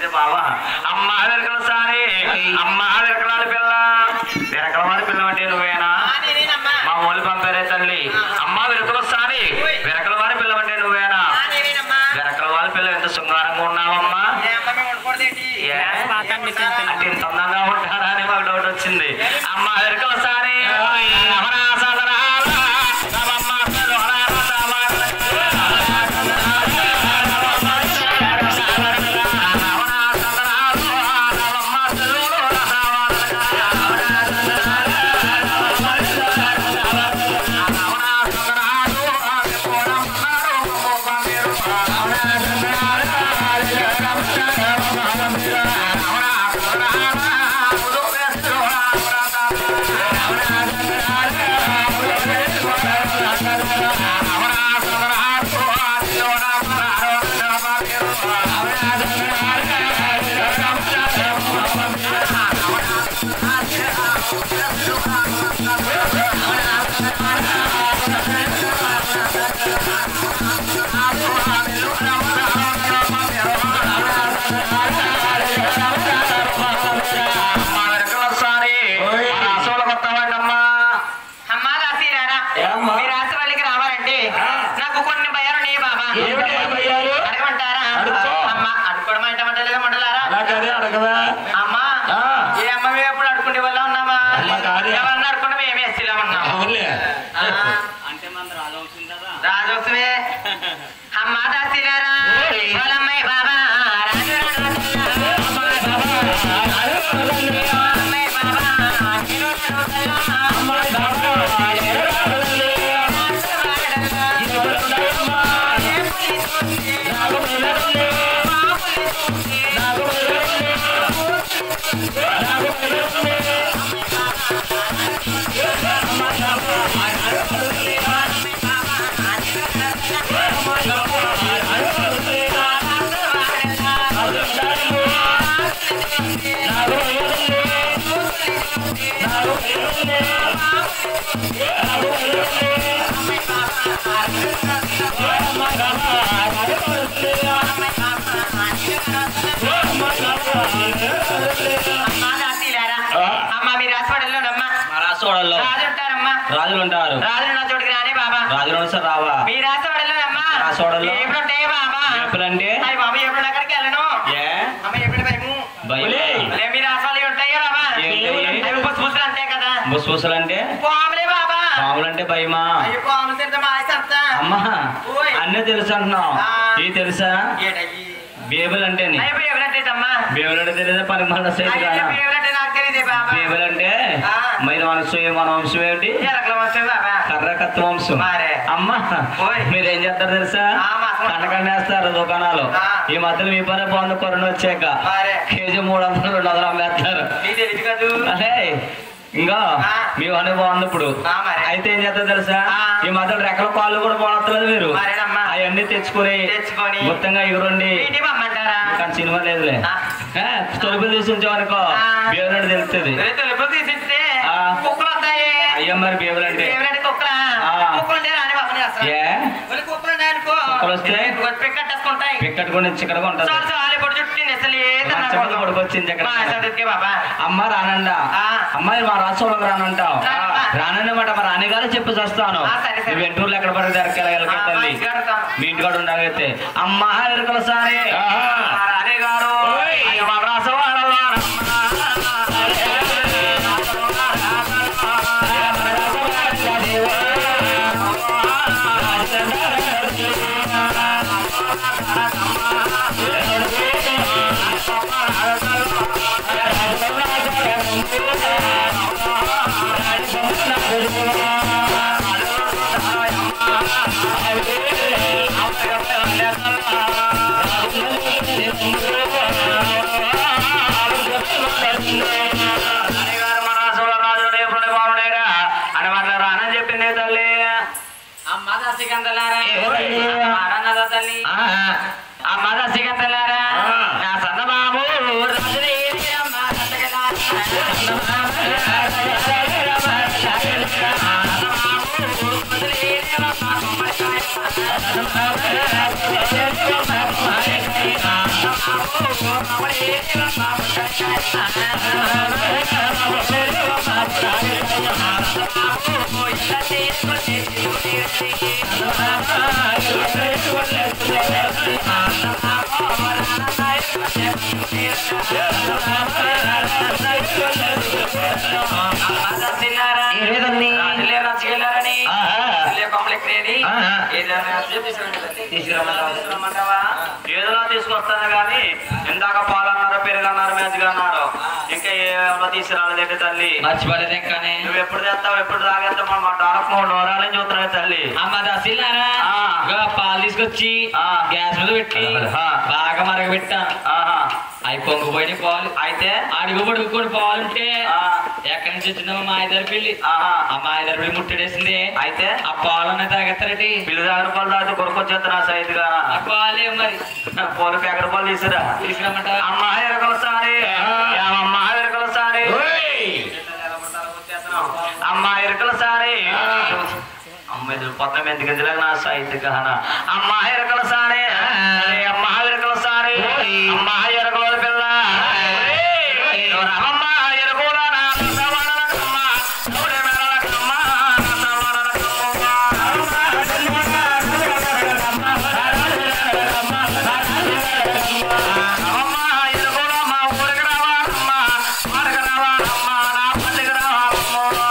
బాబా అమ్మ వెరకల సారి అమ్మ వెరకలాల పిల్ల వెరకల వాడి పిల్ల అంటే నువ్వేనా నేనేనమ్మా మా ఊళ్ళు పంపారే తల్లి అమ్మ వెరకల సారి వెరకల వాడి పిల్ల అంటే నువ్వేనా నేనేనమ్మా వెరకల వాడి పిల్ల ఎంత శృంగారంగా ఉన్నావమ్మా ఏ అమ్మ మేము వండుకోవడదేంటి ఏ? అంటే ఇంత అందంగా ఉంటారా అని మాకు డౌట్ వచ్చింది అమ్మ వెరకల సారి రమణా సదరాల, రమమ్మ సదరాల, అమ్మా దాసీరారా ఏమ్మా? మీ రాష్ట్ర వాళ్ళకి రావాలంటే నాకు కొన్ని భయాలు ఉన్నాయి బాబా ఏమిటి ఆ భయాలు? అడగమంటారా అడుక్కో. అమ్మ అడుక్కోవడం అంటే మంటలేదా మంటలారా అలా కాదే అడగవా అమ్మా ఆ. ఏ అమ్మ మేము ఎప్పుడు అడుకునే వాళ్ళ ఉన్నామా అమ్మ కాదే. ఎవరన్నా అడుకుంటే మేమే ఎస్సీలా ఉన్నాం అవునులే ఆ, అంటే మన రాజవుతుంది కదా రాజోత్సవే అమ్మ దాసీలారా ఓయ్. వాళ్ళమ్మాయి బాబా రాజు రాజు అమ్మాయి బాబా అమ్మా దాసీలారా అమ్మ మీరు హాస్పిటల్లోనమ్మా మా రాసోడల్లో రాజు ఉంటారమ్మా రాజులు ఉంటారు రాజు నా చోటుకి రానే బాబా రాజులు ఉన్న సార్ రావా మీరు హాస్పిటల్లోనమ్మా రాసోడల్లో? ఎప్పుడు ఉంటాయి బాబా ఎప్పుడంటే అయ్యి బాబా ఎప్పుడు అక్కడికి వెళ్ళను ఏ అమ్మ ఎప్పుడు భయము భయం అదే మీరు హాస్పిటల్ ఉంటాయో బాబా ఏంటి? అవి బుస్ బుస్సులు అంతే కదా బుసబుసలు అంటే పాములే బాబా పాములు అంటే భయమా అయ్యో పాములు తింటే మా ఆశ అంతా అమ్మా ఓయ్. అన్నీ తెలుసు అంటున్నావు ఆ. ఇది తెలుసా ఏటయ్యి బేబుల్ అంటే అయ్యో ఎవరంటేటమ్మా బేబులు అంటే తెలియదా పని మన సైజు అయ్యో కాదా ఎవరంటే నాకు తెలియదే బాబా బేబుల్ అంటే ఆ. మరి వంశం ఏ- మన వంశం ఏంటి ఎరకల వంశం బాబా కర్రకత్త వంశం మరే. అమ్మా ఓయ్. మీరేం చేస్తారు తెలుసా ఆ, మాసం. కండకండేస్తారు దుకాణాలు ఆ. ఈ మధ్యలో మీ పని బాగుంది కొరణ వచ్చాక మరే. కేజీ మూడు వందలు రెండు వందలు అమ్మేస్తారు నీకు తెలియదు కదూ అదే ఇంకా ఆ. మీ పని బాగుంది ఇప్పుడు ఆ, మరి. అయితే ఏం చేస్తారు తెలుసా ఆ. ఈ మధ్యలో రెక్కల పాలు కూడా బాగుంటలేదు మీరు మరేనమ్మా. అవన్నీ తెచ్చుకొని తెచ్చుకొని. మొత్తంగా ఎగురండి ఇంటికి పంపమంటారా కానీ సినిమా లేదులే ఆ. ఏ, తలుపులు తీసి ఉంచామనుకో ఆ. బేవులంటే తెలుస్తుంది రే తలుపు తీసిస్తే ఆ. కుక్కలు వస్తాయి అయ్యా మరి బేవులంటే ఏమిటంటే కుక్కలా ఆ. కుక్కలు ఉంటే రాని బాబు అసలు ఏ మరి కుక్కలు ఉన్నాయనుకో కుక్కలు వస్తే? పిక్కట్టేసుకుంటాయి పిక్కట్టుకొని చిక్కడగా ఉంటుంది చాలు చాలు ఇప్పుడు చుట్టూ నెసలు మంచం పడుకొచ్చింది అక్కడ. బాబా అమ్మ రానండా ఆ. అమ్మాయి మా రాష్ట్రంలోకి రానంటావు రానమ్మా. రానన్నమాట మా రాణిగారు చెప్పి వస్తాను ఆ, సరే, సరే. నువ్వు వెంటూరులో ఎక్కడ పడితే ఎరకెళ్ళగలిగే ఆ, తల్లి మా ఇంటికాడ ఉంటాను. మీ ఇంటికాడ ఉండగైతే అమ్మ ఎరుకల సారి ఆహా. మా రాణిగారు ఓయ్. అయ్య మా రాసవాడలో రాణిగారు మా రాసుల రాజుడు ఎప్పుడు బాగుండేగా అని మాట్లా రానని చెప్పింది తల్లి అమ్మ దశకంతలారా ఏయ్. ఆడన్నదా తల్లి అమ్మ దశకంతలారా ఆ. నా సన్న బాబు రాజుని అమ్మ దశకంతలారా ఏదండి రాజులే రచ్చగెళ్ళారని ఆహా. రాజులే కొమ్మలెక్కినాయని ఆహా. ఏదైనా తీసుకురమ్మంటావా ఏదోలా తీసుకొస్తాను కానీ ఇందాక పాలు అన్నారు పెరుగు అన్నారు మెజ్జిగ అన్నారు ఇంకా ఏమో తీసుకురాలేదంటే తల్లి మర్చిపోలేదు ఇంకానే నువ్వు ఎప్పుడు తెస్తావు ఎప్పుడు తాగేస్తావు మా డాలకు మూడు నోరాలని చూస్తున్నావు తల్లి అమ్మ దశలారా ఆ. ఇగో పాలు తీసుకొచ్చి ఆ. గ్యాస్ మీద పెట్టి ఆ. బాగా మరగబెట్టాను ఆహా అవి పొంగిపోయిన పాలు అయితే అడుగు పడుకుని పాలుంటే ఆ. ఎక్కడి నుంచి వచ్చిందో మా ఇద్దరు పిల్లి ఆహా ఆ మా ఇద్దరు పిల్లి ముట్టడేసింది అయితే ఆ పాలు అనేది తాగెత్తారటి పిల్లి తాగిన పాలు తాగితే కొనుక్కొచ్చేస్తా నా సైజుగా ఆ పాలే మరి పోలు పేకర పాలు తీసుకురా తీసుకురమ్మంటావా అమ్మ ఎరకల సారి అమ్మ ఎరకల సారి ఓయ్! అమ్మ ఎరకల సారి అమ్మ ఎదురు పట్నం ఎందుకు ఎదురు నా సైతు గహన అమ్మ ఎరకల సారి అమ్మ ఎరకల సారి అమ్మ ఎరకల పిల్ల అమ్మ ఎరకల నా సవరణకమ్మ సౌడ మెరలకమ్మ అమ్మ ఎరకల మా ఊరికి రావాలమ్మ వాడక రావాలమ్మ నా పల్లెకి రావాలమ్మ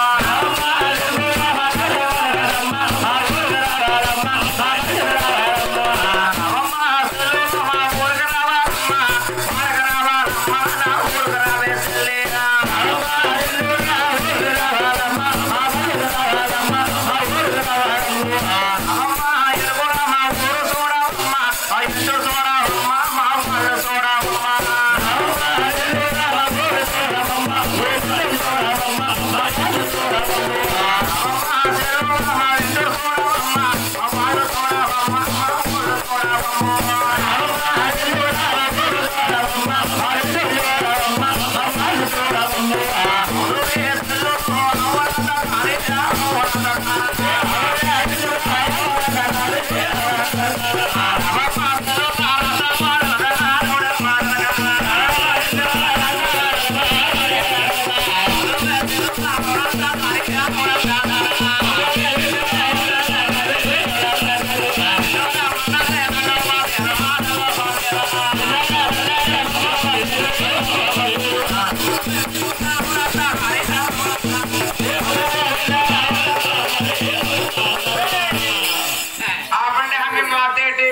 ఆపండి మీ మాతేటి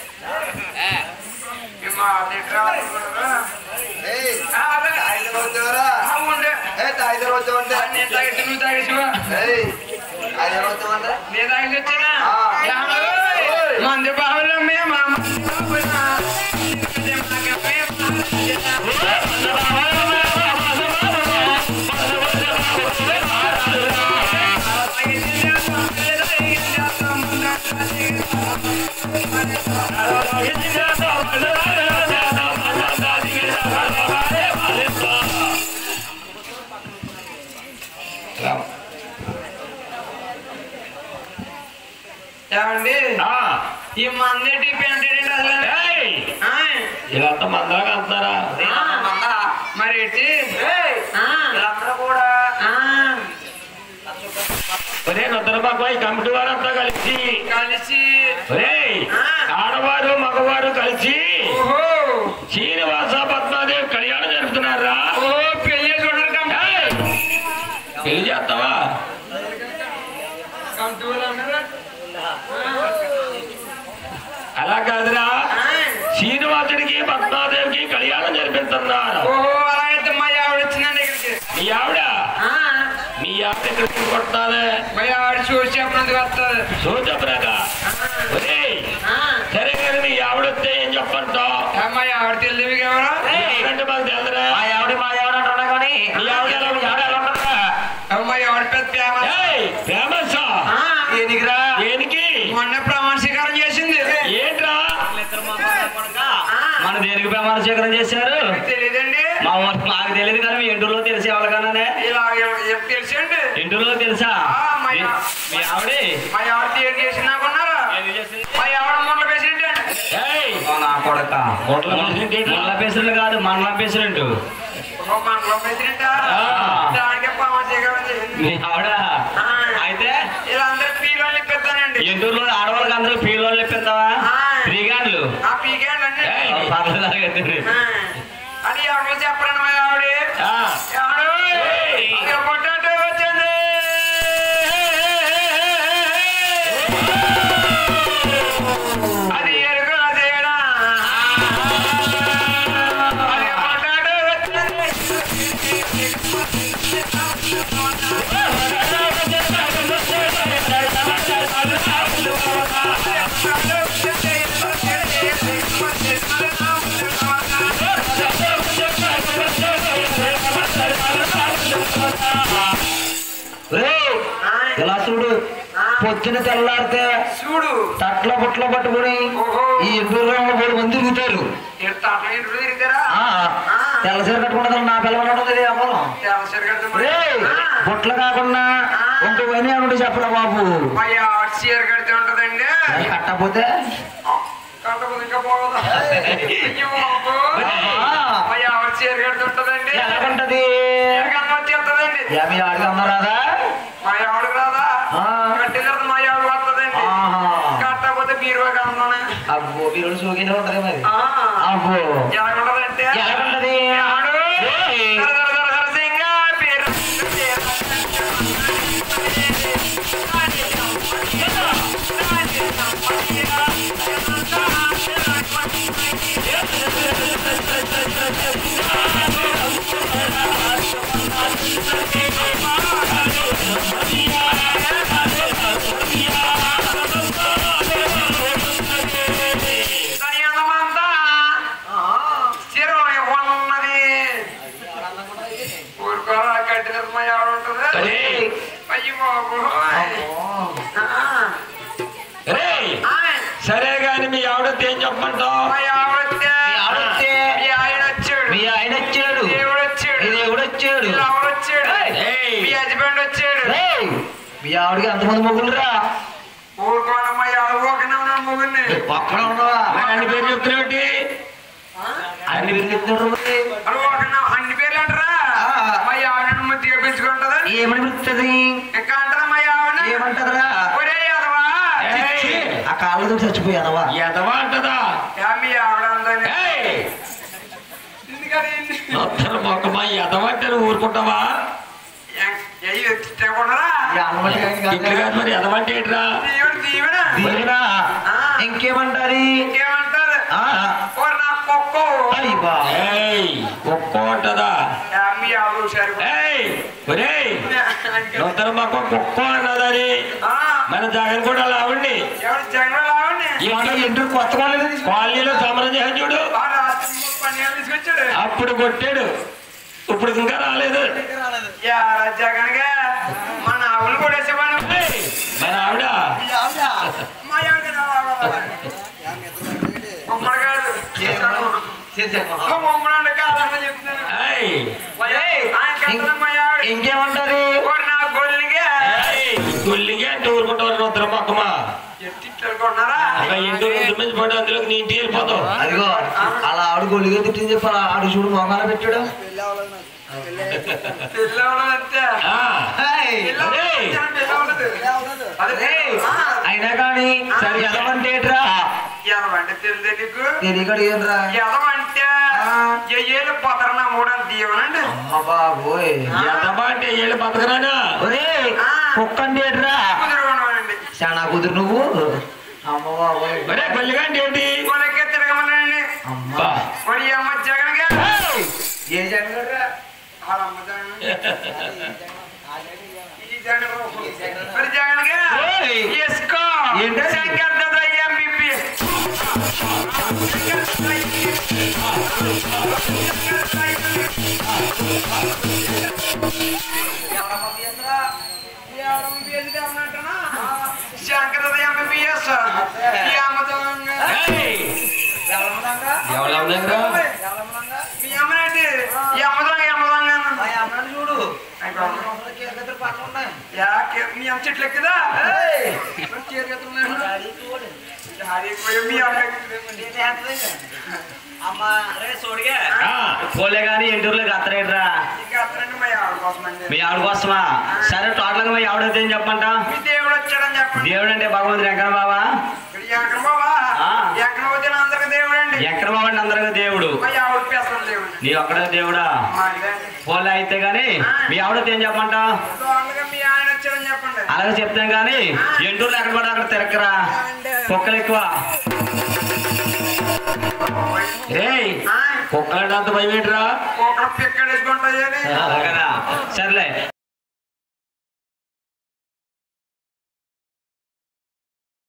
మీ మాతేటి నేను తాగేసి నువ్వు తాగేసివా నేను తాగేసి వచ్చానా మంది బావులు మేము ఏమండి ఆ, ఈ మందేటి పెంటేటి అసలు ఏయ్! ఆ, వీళ్ళంతా మందాగా అంటున్నారా మరి ఏంటి ఆ, వీళ్ళందరూ కూడా ఆ, ఒరే నొద్దరబాబు ఈ కమిటీ వారంతా కలిసి కలిసి ఒరేయ్ ఆడవారు మగవారు కలిసి ఓహో శ్రీనివాస పద్మాదేవి కళ్యాణం జరుపుతున్నారా ఓ పెళ్లి చూడరు కమిటీ ఏయ్! పెళ్లి చేస్తావా కమిటీ వాళ్ళు అన్నారా? అలా కాదురా ఆ, శ్రీనివాసుడికి పద్మాదేవికి కళ్యాణం జరిపిస్తున్నారు ఓహో అలాగైతే మా ఆవిడ వచ్చిందండి ఇక్కడికి మీ ఆవిడ ఆ, మీ ఆవిడ ఎక్కడికి కొట్టాలి మా ఆవిడ చూసి చెప్పినందుకు వస్తుంది సూచప్రక ఒరేయ్ ఆ, సరే కానీ మీ ఆవిడ వస్తే ఏం చెప్పంటావు ఆ, మా ఆవిడ తెలివి ఎవరా అంటే మాకు తెలుదురా మా ఆవిడ మా ఆవిడ అంటున్నా కానీ మీ ఆవిడ ఎలా మీ ఆవిడ ఎలా ఉంటుందా మా ఆవిడ పెద్ద ప్రేమ ఏయ్, ఫేమస్ ఆ, ఏనికిరా దేనికి మొన్న ప్రమాణ స్వీకారం చేసింది ఏంట్రా మన దేనికి ప్రమాణ స్వీకారం చేశారు తెలియదండి మా ఊరు- మాకు తెలియదు కానీ మీ ఇంటిలో తెలిసి ఎవరికన్నానే ఇలా ఎ- తెలుసండి ఇంటిలో తెలుసా ఆ, మా మీ- మీ ఆవిడే మా ఆవిడ ఏం చేసినాకున్నారా ఏం చేసింది మా ఆవిడ మొన్న ప్రెసిడెంట్ అండి ఏయ్, ఓ నా కొడక గొడ్ల ప్రెసిడెంట్ ఏంట్రా? మండల ప్రెసిడెంట్ కాదు మండలం ప్రెసిడెంట్ ఓ మండల ప్రెసిడెంట్ ఆ. దానికి ప్రమాణ స్వీకారం చేసింది మీ ఆవిడ ఆ. అయితే ఇలా అందరూ పీలో ఇప్పిస్తానండి ఎంటూరులో ఆడవాళ్ళకి అందరూ పీలు ఇప్పిస్తావా ఆ, శ్రీగాండ్లు ఆ పీకాండ్ అండి ఏయ్. పర్లేదు అలాగైతే. అది ఎవరు చెప్పరండి మా ఆవిడ ఆ. ఎవరు ఏయ్. ఇక పొటాటో వచ్చింది అది ఎరుకుల తేడా అది పొటాటో రేయ్, ఇలా చూడు పొద్దున తెల్లారితే చూడు తట్ల బుట్ల పట్టుకుని ఓహో. ఈ ఎప్పుడు మూడు మంది తిరుగుతారు తాతలు ఇంటి తిరిగారా ఆ, తెల్ల చీర కట్టుకుంటుంది నా పిల్లలు ఉంటుంది అమ్మలం రేయ్, బుట్టలు కాకుండా ఇంకో పని ఏమంటే చెప్పరా బాబు చీర కడితే ఉంటదండి అది కట్టకపోతే కట్టకపోతే ఇంకా పోదా అయ్యో బాబు. ఆ. మా ఆవిడ చీర కడితే ఉంటదండి ఎలాగుంటది కన్ను వచ్చేస్తుందండి ఏమి ఆడికి అమ్మరాదా మా ఆవిడ రాదా ఆ. కట్టిన తర్వాత మా ఆవిడ వస్తుందండి ఆహా. కట్టకపోతే బీరువా కమ్మనే అబ్బో మీరు సోకినే ఉంటది మరి ఆ. అబ్బో ఎలాగుంటదంటే ఎలాగుంటది ఆడు ఏయ్. దర దర దర దర సింగ పేరు దయ్యాలమంతా చిరుని ఉన్నది ఊరుకోరా కట్టిన మా ఆవిడ ఉంటుంది ఏయ్. అయ్యి బాబు రేయ్, సరే గాని మీ ఆవిడతో ఏం చెప్పమంటావు మా ఆవిడ వస్తే ఆవిడొస్తే మీ ఆయన వచ్చాడు మీ ఆయన వచ్చాడు దేవుడు వచ్చాడు మీ దేవుడు వచ్చాడు మీ లవర్ వచ్చాడు ఏయ్. మీ హస్బెండ్ వచ్చాడు రేయ్, మీ ఆవిడకి ఎంతమంది మొగులురా ఊరుకోండి మా ఆవిడ ఒకనే ఉన్నాను మొగుడిని పక్కన ఉన్నావా మరి అన్ని పేరు చెప్తున్నావుటి అన్ని మీరు చెప్తున్నారు మరి. అది ఒకనే అన్ని పేర్లు అంటారా ఆ. మా ఆవిడని ముద్దుగా పెంచుకుంటదా ఏమని పిలుస్తుంది ఇంకా అంటారా మా ఆవిడ ఏమంటదరా ఒరే యాదవా ఏయ్. ఆ కాళ్ళతో చచ్చిపోయానవా ఎదవా అంటదా యా మీ ఆవిడ అందని ఏయ్, ఎందుకని నొత్తర మొక్కమా ఎదవా అంటే నువ్వు ఊరుకుంటావా ఎయ్యి తిట్టకుండరా ఇట్లు కాదు మరి ఎదవా అంటే ఏంట్రా దేవుడు దీవెన దీవెనా ఆ. ఇంకేమంటారు ఇంకేమంటారు ఆ, ఓ నా కుక్కో అయ్ బా. ఏయ్ కుక్క ఉంటదా యా మీ ఆవిడ హుషారు ఏయ్ ఒరేయ్ నొత్తర మొక్క కుక్క అన్నదని మన జగన్ కూడా లావండి ఎవరు జగన్ లావండి ఏంటి, ఎంట్రు కొత్త వాళ్ళు కాలనీలో సమరం చేసి చూడు ఆ రాత్రి పని తీసుకొచ్చాడు అప్పుడు కొట్టాడు ఇప్పుడు ఇంకా రాలేదు యా జగన్ గా మన ఆవులు కూడా వేసేవాడు ఏయ్, మన ఆవిడ మా ఆవిడ మమ్మడు కాదు మమ్మడు కాదని చెప్తున్నాను ఏయ్, ఆయన కట్టడం మా ఆవిడ ఇంకేమంటారు ఓరి నా గొల్లిగా ఏయ్, గుల్లిగా అంటే ఊరుకుంటారు నొత్తర మొక్కమా ఎట్టిట్టుకున్నారా అలా ఇంటి ముందు మీద పడి అందులోకి నీ ఇంటికి వెళ్ళిపోతావు అదిగో అలా ఆవిడ గొల్లిగా తిట్టింది చెప్పి అలా ఆడు చూడు మొహాలు పెట్టాడు పిల్లవడం అంతే ఆ, ఏయ్, ఏయ్, పిల్లవడదు అదే అయినా కానీ సరే ఎదవంటే ఏంట్రా ఎదవంటే తెలియదు నీకు తెలియకడు ఏంట్రా ఎదవంటే ఎయ్యేళ్ళు పొదరన మూడని దీవనండి అమ్మ బాబోయ్ ఎంతమా అంటే ఏళ్ళు బతకరానా ఒరే కుక్క అంటే ఏంట్రా కుదురుకోనండి చాలా కుదురు నువ్వు అమ్మ బాబోయ్ ఒరే గొల్లిగా అంటే ఏంటి కొనకే తిరగమనండి అమ్మా మరి ఈ అమ్మ జగన్ గారు ఏ జనగడ్రా వాళ్ళ అమ్మ జగన్ ఈ జగన్ రూపం. మరి జగన్ గారు ఓయ్. ఎస్కో ఏంటది? శంకర్ దాదా ఎంబీపీ శంకర్ దాదా ఎంబీబీఎస్ ఈ అమ్మ జగన్ గారు ఏయ్, ఎవరు ఉన్నారా? మీ అమ్మనండి ఈ అమ్మదొంగ ఈ అమ్మదొంగ చూడు యాకే మీ అమ్మ చెట్లు ఎక్కుదా మీ అమ్మ ఆ, పోలే కానీ ఎంటూరులోకి అత్తరేట్రా ఇంకా అతనండి మా ఆవిడ కోసమండి మీ ఆవిడ కోసమా సరే టోటల్ గా మీ ఆవిడ ఏం చెప్పంట మీ దేవుడు వచ్చాడని చెప్పండి దేవుడు అంటే భగవంతుడు ఎక్కడ బాబా ఇక్కడ ఎక్కడ బావా ఆ. ఎక్కడ ఎక్కడ బాబండి అందరికీ దేవుడు మా ఆవిడ పేసం దేవుడు నీ ఒక్కడే దేవుడా మా ఇదండి. పోలే అయితే గాని మీ ఆవిడతో ఏం చెప్పమంటావు లోపలికి మీ ఆయన వచ్చారని చెప్పండి అలాగే చెప్తాం కానీ ఎంటూరులో ఎక్కడ పడి అక్కడ తిరక్కరా కుక్కలు ఎక్కువ రేయ్ కుక్కలంటే అంత భయం ఏంట్రా ఒక పిక్కడేసుకుంటాయని అలాగనా సర్లే